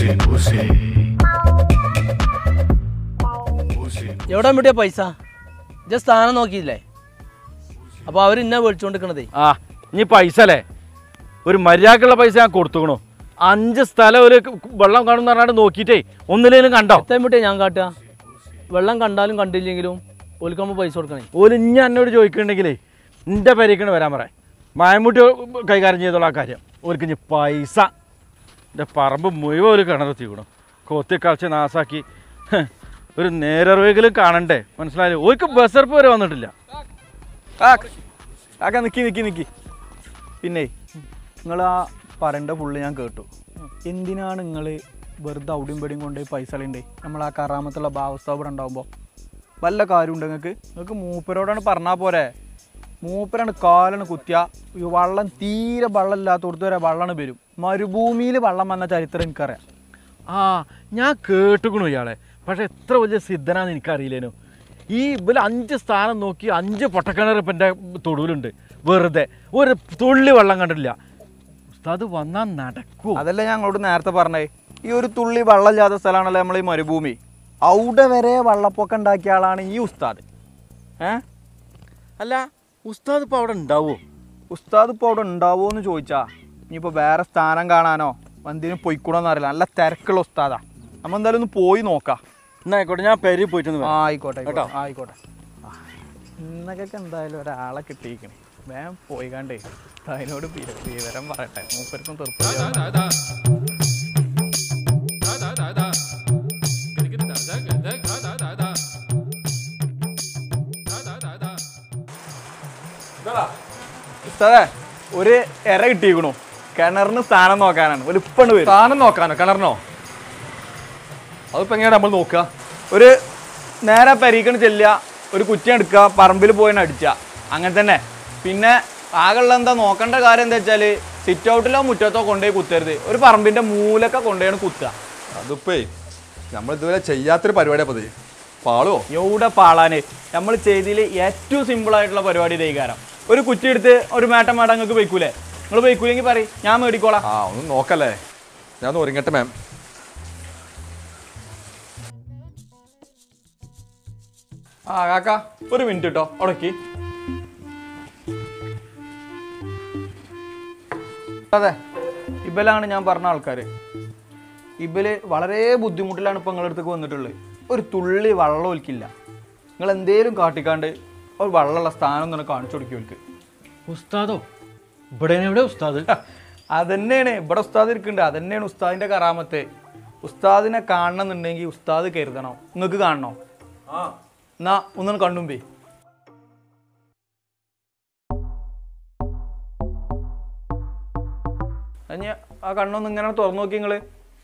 എവിടെ വിട്ടിയ പൈസ ഇജ്ജ സ്ഥാനം നോക്കിയില്ലേ അപ്പൊ അവർ ഇന്നെ വിളിച്ചോണ്ടിരിക്കണതേ ആ ഇനി പൈസ അല്ലേ ഒരു മര്യാദക്കുള്ള പൈസ ഞാൻ കൊടുത്തുക്കണു അഞ്ച് സ്ഥലം ഒരു വെള്ളം കാണുന്ന പറഞ്ഞാൽ നോക്കിയിട്ടേ ഒന്നിലേലും കണ്ടോ എത്രയും വിട്ടിയ ഞാൻ കാട്ടുക വെള്ളം കണ്ടാലും കണ്ടില്ലെങ്കിലും ഓൽക്കുമ്പോൾ പൈസ കൊടുക്കണേ ഒരു ഇനി എന്നോട് ചോദിക്കണമെങ്കിലേ എൻ്റെ പേരേക്കാണ് വരാൻ പറയാം മായമുട്ടി കൈകാര്യം ചെയ്തോളാം ആ കാര്യം ഓർക്ക് ഇനി പൈസ എൻ്റെ പറമ്പ് മുഴുവൻ ഒരു കിണറെത്തിക്കണം കൊത്തി കളിച്ച് നാസാക്കി ഹ്, ഒരു നേരറിവെങ്കിലും കാണണ്ടേ മനസ്സിലായാലും ഓർക്ക് ബസ്സർപ്പ് വരെ വന്നിട്ടില്ല ആക്ക നിക്കി നിക്കി നിക്കി പിന്നെ നിങ്ങൾ ആ പറണ്ട ഫുള്ള് ഞാൻ കേട്ടു എന്തിനാണ് നിങ്ങൾ വെറുതെ അവിടെയും പെടിയും കൊണ്ടുപോയി പൈസ കളയണ്ടേ നമ്മൾ ആ കറാമത്തുള്ള ഭാവസ്ഥ ഇവിടെ ഉണ്ടാകുമ്പോൾ വല്ല കാര്യമുണ്ട് നിങ്ങൾക്ക് നിങ്ങൾക്ക് മൂപ്പരോടാണ് പറഞ്ഞാൽ പോരെ മൂപ്പരാണ് കാലാണ് കുത്തിയ ഈ വള്ളം തീരെ വെള്ളം ഇല്ലാത്തടത്ത് വരെ വെള്ളമാണ് വരും മരുഭൂമിയിൽ വെള്ളം വന്ന ചരിത്രം എനിക്കറിയാം ആ ഞാൻ കേട്ടുക്കണു ഇയാളെ പക്ഷെ എത്ര വലിയ സിദ്ധനാന്ന് എനിക്കറിയില്ലേനു ഈ ഇവല് അഞ്ച് സ്ഥാനം നോക്കി അഞ്ച് പൊട്ടക്കിണർ ഇപ്പം എൻ്റെ തൊടുവിലുണ്ട് വെറുതെ ഒരു തുള്ളി വെള്ളം കണ്ടിട്ടില്ല ഉസ്താദ് വന്നാൽ നടക്കൂ അതല്ല ഞാൻ അങ്ങോട്ട് നേരത്തെ പറഞ്ഞേ ഈ ഒരു തുള്ളി വെള്ളമില്ലാത്ത സ്ഥലമാണല്ലോ നമ്മൾ ഈ മരുഭൂമി അവിടെ വരെ വെള്ളപ്പൊക്കം ഉണ്ടാക്കിയ ആളാണ് ഈ ഉസ്താദ് ഏ അല്ല ഉസ്താദ് ഇപ്പോൾ അവിടെ ഉണ്ടാവോ ഉസ്താദ് ഇപ്പോൾ അവിടെ ഉണ്ടാവുമോ എന്ന് ചോദിച്ചാ ഇനിയിപ്പോൾ വേറെ സ്ഥാനം കാണാനോ എന്തിനും പൊയ്ക്കൂടോന്ന് അറിയില്ല നല്ല തിരക്കുള്ള ഉസ്താദാ നമ്മൾ എന്തായാലും ഒന്ന് പോയി നോക്കാം എന്നാ ആയിക്കോട്ടെ ഞാൻ പെരി പോയിട്ടൊന്ന് ആ വരാം. ആയിക്കോട്ടെ കേട്ടോ? ആയിക്കോട്ടെ ആ, ഇന്നൊക്കെ എന്തായാലും ഒരാളെ കിട്ടിയിരിക്കണേ വേഗം പോയി കണ്ടേ അതിനോട് വിര- വിവരം പറയട്ടെ മൂപ്പർക്കും തീർപ്പ് ഉസ്താദേ ഒരു എര കിട്ടിയിരിക്കണു കിണറിന് സ്ഥാനം നോക്കാനാണ് ഒരു ഇപ്പണ്ട് വരും സ്ഥാനം നോക്കാനോ കിണറിനോ അതിപ്പോ എങ്ങനെയാ നമ്മൾ നോക്കുക ഒരു നേരെ പരീക്കണ് ചെല്ലുക ഒരു കുറ്റി എടുക്കുക പറമ്പിൽ പോയി അടിക്കുക അങ്ങനെ തന്നെ പിന്നെ ആകെയുള്ള എന്താ നോക്കേണ്ട കാര്യം എന്താ വെച്ചാൽ സിറ്റ് ഔട്ടിലോ മുറ്റത്തോ കൊണ്ടുപോയി കുത്തരുത് ഒരു പറമ്പിന്റെ മൂലൊക്കെ കൊണ്ടുപോയി കുത്തുക അതിപ്പേ നമ്മൾ ഇതുവരെ ചെയ്യാത്തൊരു പരിപാടിയാ പതി പാളുവോ എവിടെ പാളാന് നമ്മൾ ചെയ്തതിൽ ഏറ്റവും സിമ്പിൾ ആയിട്ടുള്ള പരിപാടി ദൈകാരം ഒരു കുറ്റി എടുത്ത് ഒരു മേട്ടം മേടം നിങ്ങൾക്ക് വയ്ക്കൂലേ നിങ്ങൾ വയ്ക്കൂലെങ്കിൽ പറയും ഞാൻ മേടിക്കോളാം ആ ഒന്ന് നോക്കല്ലേ ഞാൻ ഒന്ന് ഒരുങ്ങട്ടെ മാം ആ കാക്ക ഒരു മിനിറ്റ് കേട്ടോ ഉടക്കി അതെ ഇബലാണ് ഞാൻ പറഞ്ഞ ആൾക്കാർ ഇബല് വളരെ ബുദ്ധിമുട്ടിലാണ് ഇപ്പൊ നിങ്ങളുടെ അടുത്തേക്ക് വന്നിട്ടുള്ളത് ഒരു തുള്ളി വെള്ളം ഒലിക്കില്ല നിങ്ങൾ എന്തേലും കാട്ടിക്കാണ്ട് ഒരു വെള്ളമുള്ള സ്ഥാനം തന്നെ കാണിച്ചു കൊടുക്കും ഓൽക്ക് ഉസ്താദോ ഇവിടെ എവിടെ ഉസ്താദ് അതന്നെയാണ് ഇവിടെ ഉസ്താദ് ഇരിക്കുന്നുണ്ട് അതന്നെയാണ് ഉസ്താദിന്റെ കറാമത്ത് ഉസ്താദിനെ കാണണമെന്നുണ്ടെങ്കിൽ ഉസ്താദ് കരുതണം നിങ്ങൾക്ക് കാണണോ എന്നാ ഒന്നും കണ്ടുമ്പേ അതിന് ആ കണ്ണൊന്ന് ഇങ്ങനെ തുറന്നു നോക്കി നിങ്ങള്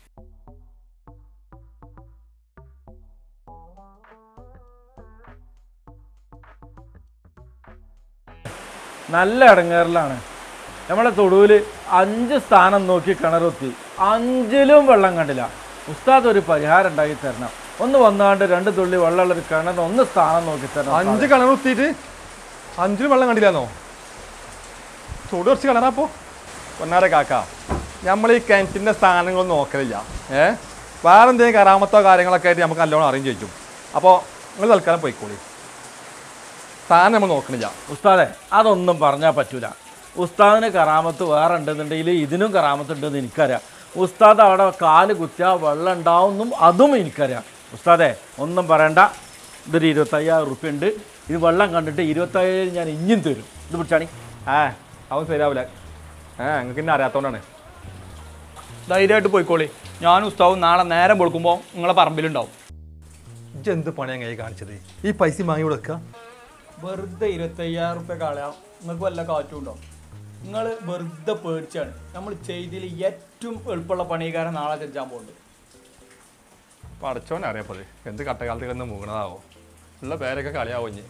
നല്ല ഇടങ്ങേറിലാണ് നമ്മളെ തൊടുവിൽ അഞ്ച് സ്ഥാനം നോക്കി കിണറുത്തി അഞ്ചിലും വെള്ളം കണ്ടില്ല ഉസ്താദ് ഒരു പരിഹാരം ഉണ്ടാക്കി തരണം ഒന്ന് വന്നാണ്ട് രണ്ട് തുള്ളി വെള്ളമുള്ള ഒരു കിണറിന് ഒന്ന് സ്ഥാനം നോക്കി തരണം അഞ്ച് കിണർ കുത്തിയിട്ട് അഞ്ചിന് വെള്ളം കണ്ടില്ലാന്നോ ചൂട് കുറച്ച് കിണറാപ്പോ പൊന്നാരെ കാക്ക നമ്മൾ ഈ കിണറ്റിൻ്റെ സ്ഥാനങ്ങൾ നോക്കലില്ല ഏ വേറെ എന്തെങ്കിലും കറാമത്തോ കാര്യങ്ങളൊക്കെ ആയിട്ട് നമുക്ക് നല്ലോണം അറിയും ചോദിക്കും അപ്പോൾ നിങ്ങൾ തൽക്കാലം പോയിക്കോളി സ്ഥാനം നമ്മൾ നോക്കണില്ല ഉസ്താദെ അതൊന്നും പറഞ്ഞാൽ പറ്റൂല ഉസ്താദിന് കറാമത്ത് വേറെ ഉണ്ടെന്നുണ്ടെങ്കിൽ ഇതിനും കറാമത്ത് ഉണ്ടെന്ന് എനിക്കറിയാം ഉസ്താദ് അവിടെ കാല് കുത്തിയാൽ വെള്ളം ഉണ്ടാവുന്നും അതും എനിക്കറിയാം ഉസ്താദെ ഒന്നും പറയണ്ട ഇതൊരു ഇരുപത്തയ്യായിരം റുപ്യ ഉണ്ട് ഇത് വെള്ളം കണ്ടിട്ട് ഇരുപത്തയ്യായിരം ഞാൻ ഇഞ്ഞും തരും ഇത് പിടിച്ചാണി ഏ അവൻ ശരിയാവില്ല ഏ നിങ്ങൾക്ക് ഇന്നെ അറിയാത്തോണ്ടാണ് ധൈര്യമായിട്ട് പോയിക്കോളി ഞാനും ഉസ്താവും നാളെ നേരം പൊളുക്കുമ്പോൾ നിങ്ങളെ പറമ്പിലുണ്ടാവും ഇജ്ജ് എന്ത് പണിയാണ് കൈ കാണിച്ചത് ഈ പൈസ വാങ്ങി കൊടുക്കുക വെറുതെ ഇരുപത്തയ്യായിരം റുപ്യ കളയാം നിങ്ങൾക്ക് വല്ല കാറ്റും ഉണ്ടോ നിങ്ങൾ വെറുതെ പേടിച്ചാണ് നമ്മൾ ചെയ്തതിൽ ഏറ്റവും എളുപ്പമുള്ള പണികാരൻ നാളെ ചെഞ്ചാൻ പോകുന്നുണ്ട് പഠിച്ചോനെ അറിയാപ്പത് എന്ത് കട്ടകാലത്തിൽ നിന്ന് മൂങ്ങണതാവോ ഉള്ള പേരൊക്കെ കളിയാവോ ഇനി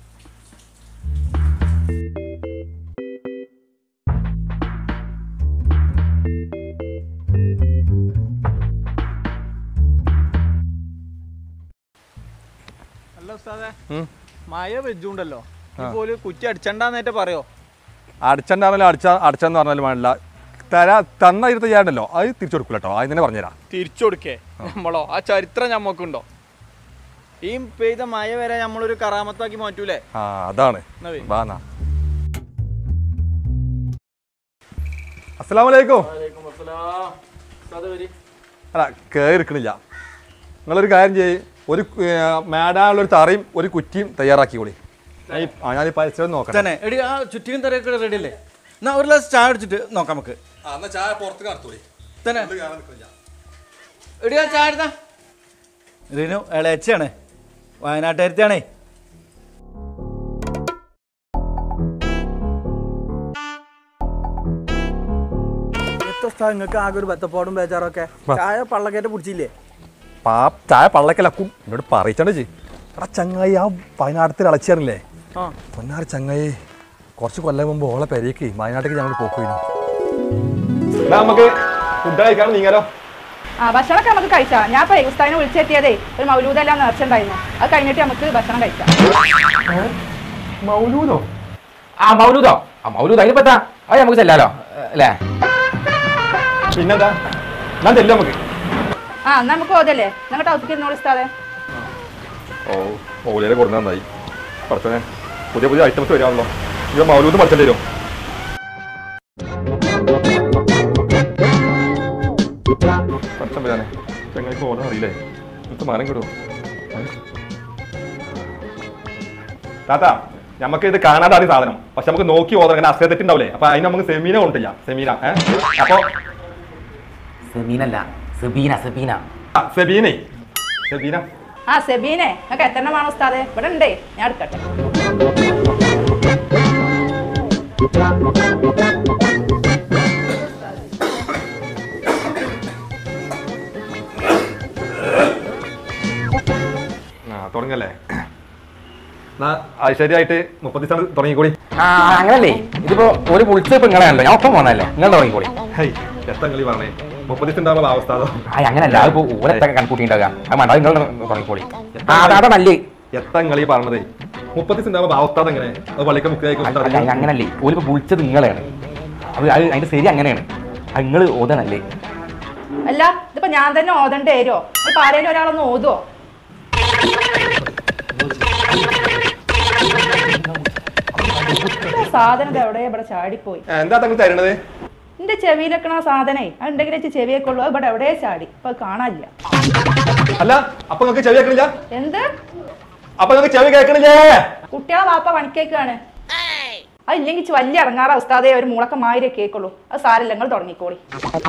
അല്ല ഉസ്താദെ ഉം. മഴ വെജുണ്ടല്ലോ ഇതുപോലെ കുറ്റി അടിച്ചണ്ടാന്നേറ്റ പറയോ അടിച്ചണ്ടാണല്ലോ അടിച്ച അടിച്ചെന്ന് പറഞ്ഞാലും വേണ്ടില്ല തരാ തന്ന ഇരുപത്തി അയ്യായിരല്ലോ അത് തിരിച്ചു കൊടുക്കില്ല കേട്ടോ ആദ്യം തന്നെ പറഞ്ഞുതരാം തിരിച്ചു കൊടുക്കേ നമ്മളോ ആ ചരിത്രം ഞമ്മക്കുണ്ടോ ഈ പെയ്ത മഴ വരെ നമ്മളൊരു കറാമത്താക്കി മാറ്റൂലേ ആ അതാണ് എന്നാ വേ. വാന്നാ അസ്സലാമലൈക്കും അല്ല കയറി എടുക്കണില്ല നിങ്ങളൊരു കാര്യം ചെയ്യ് ഒരു മേടാനുള്ളൊരു തറയും ഒരു കുറ്റിയും തയ്യാറാക്കിക്കോളി ഞാൻ ഈ- ആ, ഞാൻ ഈ പരിസരം നോക്കാം തന്നെ എടി ആ ചുറ്റിയും തരയൊക്കെ റെഡി അല്ലേ എന്നാ ഒരു ഗ്ലാസ് ചായ അടിച്ചിട്ട് നോക്കാം നമുക്ക് ചായ പുറത്ത് നടത്തോളി തന്നെ എടി ആ ചായ എടുത്താ ഇതിനു ഇളയച്ചാണ് വയനാട്ടുകാരത്തിയാണേ നിങ്ങൾക്ക് ആകെ ഒരു ബത്തപ്പാടും ബേജാറൊക്കെ ചായ പള്ളക്കേറ്റ പിടിച്ചില്ലേ പാ ചായ പള്ളക്കലക്കും എന്നോട് പറയിച്ചാണ്ട് ചെയ് എടാ ചങ്ങായി ആ വയനാട്ടിൽ അളച്ചിയാറില്ലേ ആ പൊന്നാറ് ചങ്ങായി കുറച്ച് കൊല്ലം മുമ്പ് ഓളെ പെരേക്ക് വയനാട്ടിലേക്ക് ഞങ്ങൾ പോക്കുവീനു നമുക്ക് ഫുഡ് കഴിക്കാൻ നീങ്ങാലോ ആ ഭക്ഷണമൊക്കെ നമുക്ക് കഴിച്ചാം ഞാൻ ഇപ്പൊ ഉസ്താദിനെ വിളിച്ചെത്തിയതേ ഒരു മൗലൂദെല്ലാം നേർച്ചുണ്ടായിരുന്നു അത് കഴിഞ്ഞിട്ട് നമുക്ക് ഭക്ഷണം കഴിക്കാം മൗലൂദോ ആ മൗലൂദോ ആ മൗലൂദ് അതിന് പറ്റാ അത് നമുക്ക് ചെല്ലാലോ അല്ലേ പിന്നെന്താ ഞാൻ ചെല്ലാം നമുക്ക് ആ എന്നാ നമുക്ക് ഓതല്ലേ നിങ്ങളുടെ ഒത്തിരി ഇരുന്നോളൂ ഉസ്താദെ ഓ മൗലിയെ കൊടുക്കുന്ന നന്നായി പഠിച്ചനെ പുതിയ പുതിയ ഐറ്റംസ് വരാണല്ലോ ഇത് മൗലൂദ് പഠിച്ചേണ്ടി വരും പഠിച്ചാൻ വരാനേ ചങ്ങായിക്ക് ഓടാൻ അറിയില്ലേ ഇന്നത്തെ മരം കിടുമോ താത്ത നമുക്ക് ഇത് കാണാതാണ് സാധനം പക്ഷെ നമുക്ക് നോക്കി ഓതാൻ അങ്ങനെ അസേ തെറ്റുണ്ടാവില്ലേ അപ്പൊ അതിന് നമുക്ക് സെമീന കൊണ്ടില്ല സെമീന ഏഹ് അപ്പൊ സെബീനല്ല സെബീന സെബീന ആ, സെബീനെ സെബീന ആ സെബീനെ നിങ്ങൾക്ക് എത്ര വേണം ഉസ്താദെ ഇവിടെ ഉണ്ടേ ഞാൻ എടുക്കട്ടെ ആ തുടങ്ങല്ലേ എന്നാ ഐശ്വര്യമായിട്ട് മുപ്പത് ദിവസം തുടങ്ങിക്കൂടി ആ അങ്ങനല്ലേ ഇതിപ്പോ ഒരു വിളിച്ച ഇപ്പൊ നിങ്ങളെയല്ലോ ഞാൻ ഒപ്പം പോന്നല്ലേ നിങ്ങൾ തുടങ്ങിക്കോളി ഹൈ എത്ര കളി പറഞ്ഞേ മുപ്പത് ദിവസം ഉണ്ടാവുമ്പോൾ അവസ്ഥ അതോ ആ അങ്ങനല്ല അതിപ്പോ ഓരത്തൊക്കെ കണക്കൂട്ടിണ്ടാവുക അത് വേണ്ട നിങ്ങൾ തുടങ്ങിക്കോളി ആ അതാ അതാ നല്ലേ എത്ര കളി പറഞ്ഞതേ മുപ്പത് ദിവസം ഉണ്ടാവുമ്പോൾ അവസ്ഥ അതെങ്ങനെ അത് പള്ളിക്ക് അല്ല മുക്കായി അങ്ങനല്ലേ ഓലിപ്പോ വിളിച്ചത് നിങ്ങളെയാണ് അത് അത് അതിന്റെ ശരി അങ്ങനെയാണ് അത് നിങ്ങൾ ഓതണല്ലേ അല്ല ഇതിപ്പോ ഞാൻ തന്നെ ഓതണ്ടേ വരുമോ ഇപ്പൊ ആരേലും ഒരാളൊന്ന് ഓതുവോ ഈ സാധനം ഇത് എവിടെ ഇവിടെ ചാടിപ്പോയി എന്താ തങ്ങൾ തരണത് എന്റെ ചെവിയിലെക്കണ ആ സാധനേ അത് ഉണ്ടെങ്കിൽ വെച്ച് ചെവിയൊക്കെ ഉള്ളൂ അത് ഇവിടെ എവിടെ ചാടി ഇപ്പൊ അത് കാണാനില്ല അല്ല അപ്പൊ നിങ്ങൾക്ക് ചെവി കേൾക്കണില്ല എന്ത് അപ്പൊ നിങ്ങൾക്ക് ചെവി കേൾക്കണില്ലേ കുട്ടികളെ വാപ്പ പണിക്കേക്കാണ് അത് ഇല്ലെങ്കിൽ ഇച്ച് വലിയ ഇറങ്ങാറ അവസ്ഥാതെ ഒരു മൂളക്കം മാതിരി കേൾക്കുള്ളൂ അത് സാരല്ല നിങ്ങൾ തുടങ്ങിക്കോളി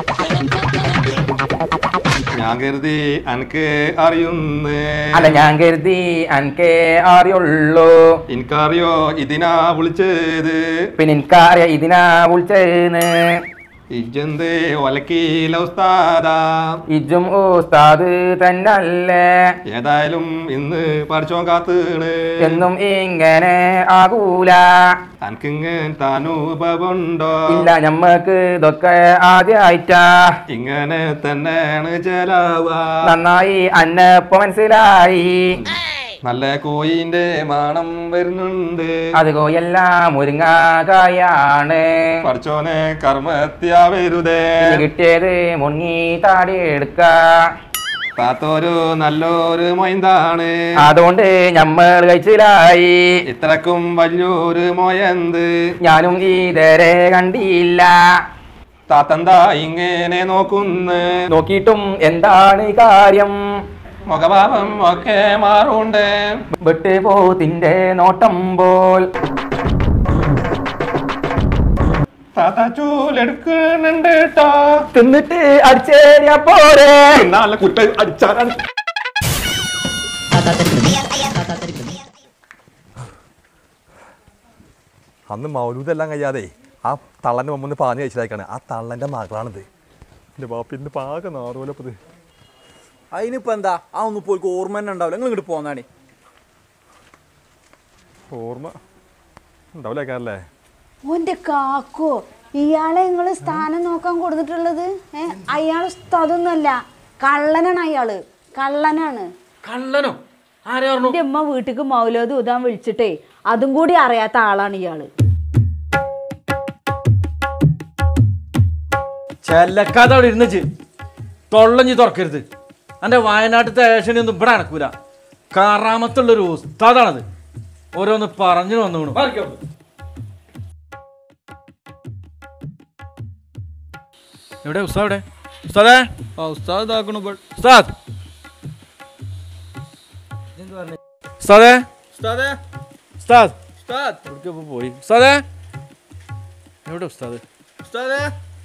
ഞാൻ കരുതി അനക്ക് അറിയുന്നേ അല്ല ഞാൻ കരുതി അനക്കേ അറിയുള്ളൂ എനിക്കറിയോ ഇതിനാ വിളിച്ചത് പിന്നെ എനിക്കറിയാം ഇതിനാ വിളിച്ചേന്ന് ഇജന്തേ ഒലക്കീല ഉസ്താദാ ഇജും ഉസ്താദ് തന്നല്ലേ ഏതായാലും ഇന്ന് പഠിച്ചോ കാത്തീണ് എന്നും ഇങ്ങനെ ആകൂല അനക്കിങ്ങൻ താനുഭവമുണ്ടോ ഇല്ല ഞമ്മക്ക് ഇതൊക്കെ ആദ്യായിട്ടാ ഇങ്ങനെ തന്നെയാണ് ചെലവാ നന്നായി അന്നപ്പോ മനസ്സിലായി നല്ല കോയിന്റെ മണം വരുന്നുണ്ട് അത് എല്ലാം മുരിങ്ങാകായാണ് പഠിച്ചോനെ കർമ്മത്യ വരുതേ ഇനി കിട്ടിയത് മുങ്ങി താടി എടുക്ക താത്തൊരു നല്ലൊരു മൊയന്താണ് അതുകൊണ്ട് ഞമ്മൾ കഴിച്ചിലായി ഇത്രക്കും വലിയൊരു മൊയന്ത് ഞാനും ഇതരെ കണ്ടില്ല താത്തന്താ ഇങ്ങനെ നോക്കുന്ന് നോക്കിയിട്ടും എന്താണ് കാര്യം മുഖഭാവം ഒക്കെ മാറുണ്ട് വിട്ട് പോത്തിന്റെ നോട്ടം പോൽ താത്ത ചൂലെടുക്കുന്നുണ്ട് കേട്ടോ തിന്നിട്ട് അടിച്ചേരിയ പോരെ നല്ല കുറ്റ അടിച്ചാലാണ് അന്ന് മൗലൂദെല്ലാം കഴിയാതെ ആ തള്ളന്റെ മുമ്പ് പാഞ്ഞ് കഴിച്ചതായിക്കാണ് ആ തള്ളന്റെ മകളാണിത് എന്റെ ബാപ്പിന്റെ പാക നാറുപോലപ്പത് അതിനിപ്പോ എന്താ ആ ഒന്നും പോയി ഓർമ്മ തന്നെ ഉണ്ടാവില്ല നിങ്ങൾ ഇങ്ങോട്ട് പോന്നാണേ ഓർമ്മ ഉണ്ടാവില്ലേക്കാരല്ലേ ഓന്റെ കാക്കോ ഇയാളെ നിങ്ങള് സ്ഥാനം നോക്കാൻ കൊടുത്തിട്ടുള്ളത് ഏ അയാൾ അതൊന്നുമല്ല കള്ളനാണ് അയാള് കള്ളനാണ് കള്ളനോ ആരെ പറഞ്ഞു എന്റെ ഉമ്മ വീട്ടിക്ക് മൗലോദ് ഉതാൻ വിളിച്ചിട്ടേ അതും കൂടി അറിയാത്ത ആളാണ് ഇയാള് ചെല്ലക്കാതെ അവിടെ ഇരുന്നിച്ച് തൊള്ളഞ്ഞ് തുറക്കരുത് എൻ്റെ വയനാട്ടിലത്തെ ഏഷനൊന്നും ഇവിടെ നടക്കൂല കാറാമത്തുള്ളൊരു ഉസ്താദാണത് ഓരോന്ന് പറഞ്ഞു വന്നു വീണു എവിടെ ഉസ്താദ് എവിടെ ഉസ്താദേ ഉസ്താദ് ഇതാക്കണു ഉസ്താദ് ഉസ്താദേ ഉസ്താദേ ഉസ്താദ് ഉസ്താദ് എവിടേക്കാ ഇപ്പൊ പോയി ഉസ്താദേ എവിടെ ഉസ്താദ് ഉസ്താദേ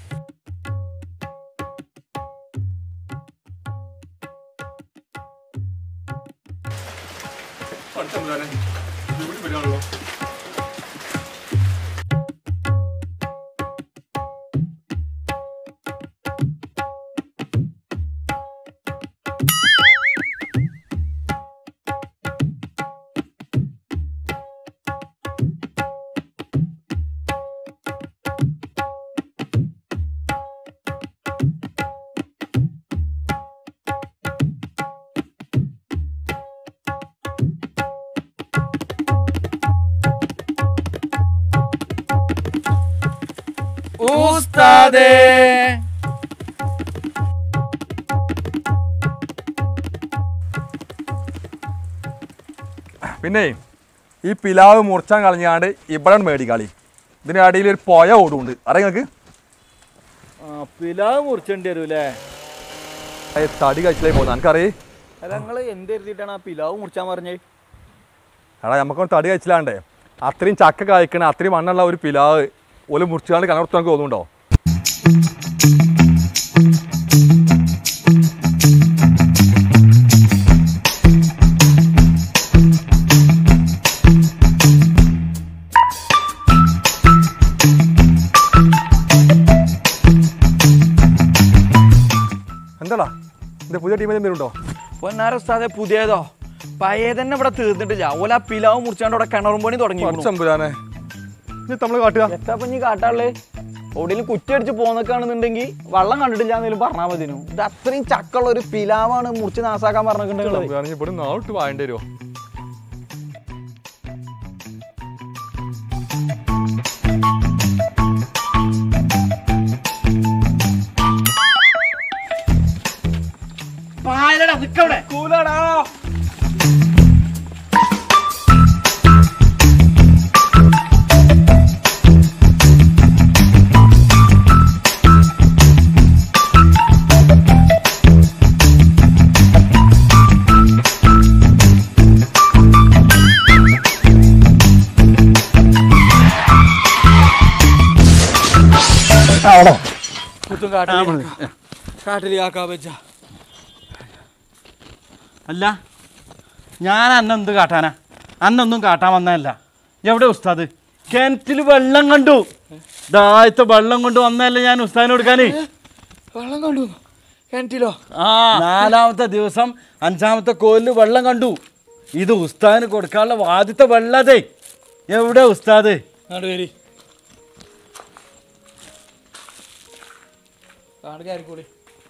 ഉസ്താദേ പിന്നെ ഈ പിലാവ് മുറിച്ചാൻ കളഞ്ഞാണ്ട് ഇവിടെ മേടിക്കാളി ഇതിന് അടിയിൽ ഒരു പുഴ ഓടുണ്ട് അറിയാം നിങ്ങൾക്ക് പിലാവ് മുറിച്ചേണ്ടി വരൂലേ തടി കഴിച്ചിലേക്ക് പോകുന്നത് എനിക്കറിയേ അല്ല നിങ്ങൾ എന്ത് എഴുതിയിട്ടാണ് ആ പിലാവ് മുറിച്ചാൻ പറഞ്ഞേ എടാ നമുക്കൊന്ന് തടി കഴിച്ചില്ലാണ്ടേ അത്രയും ചക്ക കായ്ക്കണ അത്രയും മണ്ണുള്ള ഒരു പിലാവ് ഒരു മുറിച്ചാണ്ട് കണർത്ത് നമുക്ക് തോന്നുന്നുണ്ടോ എന്താടാ എന്താ പുതിയ ടീമിൽ എന്തെങ്കിലും ഉണ്ടോ പൊന്നാര ഉസ്താദെ പുതിയതോ പഴയ തന്നെ ഇവിടെ തീർന്നിട്ടില്ല ഓല ആ പിലാവ് മുറിച്ചാണ്ട് ഇവിടെ കിണറും പണി തുടങ്ങി കുറച്ചമ്പുരാനെ ഇനി നമ്മൾ കാട്ടുക എത്താ പഞ്ഞി കാട്ടാളേ എവിടെയും കുറ്റിയടിച്ച് പോന്നൊക്കെയാണെന്നുണ്ടെങ്കിൽ വെള്ളം കണ്ടിട്ടില്ല എന്നേലും പറഞ്ഞാൽ മതിനു ഇത് അത്രയും ചക്കുള്ള ഒരു പിലാവാണ് മുറിച്ച് നാസാക്കാൻ പറഞ്ഞിട്ടുണ്ടെങ്കിൽ തമ്പുരാനെ ഇവിടെ നാവിട്ട് വാങ്ങേണ്ടി വരുമോ കാട്ടിൽ കാക്കാ വെച്ച അല്ല ഞാൻ അന്നെന്ത് കാട്ടാനാ അന്നൊന്നും കാട്ടാൻ വന്നതല്ല എവിടെ ഉസ്താദ് കിണറ്റിൽ വെള്ളം കണ്ടു ദായത്തെ വെള്ളം കൊണ്ട് വന്നതല്ലേ ഞാൻ ഉസ്താദിന് കൊടുക്കാനേ വെള്ളം കണ്ടു കിണറ്റിലോ ആ നാലാമത്തെ ദിവസം അഞ്ചാമത്തെ കോലിൽ വെള്ളം കണ്ടു ഇത് ഉസ്താദിന് കൊടുക്കാനുള്ള ആദ്യത്തെ വെള്ളം അതെ എവിടെ ഉസ്താദ് അങ്ങോട്ട് വരി കാട് കയറിക്കൂടി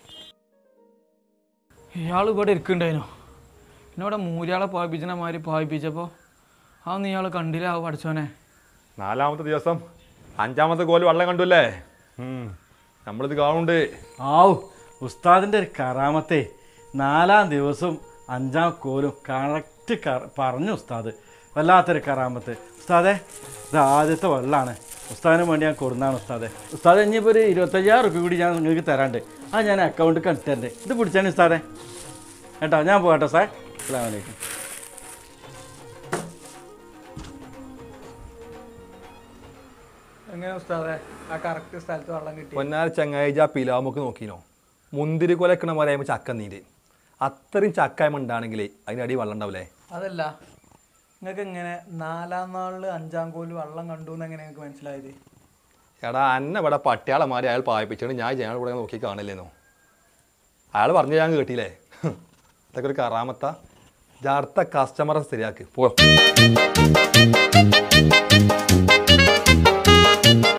ഇയാൾ ഇവിടെ ഇരിക്കണ്ടായിനോ എന്നോട് മൂര്യാളെ പായിപ്പിച്ചണ മാതിരി പായിപ്പിച്ചപ്പോൾ അതൊന്നും ഇയാൾ കണ്ടില്ല ആ പഠിച്ചോനെ നാലാമത്തെ ദിവസം അഞ്ചാമത്തെ കോല് വെള്ളം കണ്ടുല്ലേ ഉം. നമ്മളിത് കാണുന്നുണ്ട് ആവു ഉസ്താദിൻ്റെ ഒരു കറാമത്തെ നാലാം ദിവസവും അഞ്ചാം കോലും കറക്റ്റ് പറഞ്ഞു ഉസ്താദ് വല്ലാത്തൊരു കറാമത്ത് ഉസ്താദെ ഇത് ആദ്യത്തെ വെള്ളമാണ് ഉസ്താദിന് വേണ്ടി ഞാൻ കൊടുന്നാണ് ഉസ്താദെ ഉസ്താദ് ഇനിയിപ്പോൾ ഒരു ഇരുപത്തയ്യായിരം റുപ്യ കൂടി ഞാൻ നിങ്ങൾക്ക് തരാണ്ട് ആ ഞാൻ അക്കൗണ്ട് കണ്ടിട്ടുണ്ട് ഇത് പിടിച്ചാണ് ഉസ്താദെ കേട്ടോ ഞാൻ പോകട്ടോ സാർ അസ്സാം വലൈക്കും എങ്ങനെ ഉസ്താദെ ആ കറക്റ്റ് സ്ഥലത്ത് വെള്ളം കിട്ടി പൊന്നാര ചങ്ങായിജ ആ പിലാമുക്ക് നോക്കിനോ മുന്തിരി കൊലക്കണ പോലെ ആകുമ്പോൾ ചക്ക നീര് അത്രയും ചക്കായ്മ ഉണ്ടാണെങ്കിൽ അതിനടി വെള്ളം ഉണ്ടാവില്ലേ അതല്ല നിങ്ങൾക്ക് എങ്ങനെ നാലാം നാളിൽ അഞ്ചാം കോല് വെള്ളം കണ്ടു എന്ന് എങ്ങനെ നിങ്ങൾക്ക് മനസ്സിലായത് എടാ അന്നെ ഇവിടെ പട്ടിയാളമാരെ അയാൾ പായിപ്പിച്ചിട്ട് ഞാൻ ഞങ്ങൾ ഇവിടെ നോക്കി കാണില്ലേന്നോ അയാൾ പറഞ്ഞു ഞാൻ കേട്ടില്ലേ ഇതൊക്കെ ഒരു കറാമത്ത ജാർത്ത കസ്റ്റമറെ ശരിയാക്ക് പോ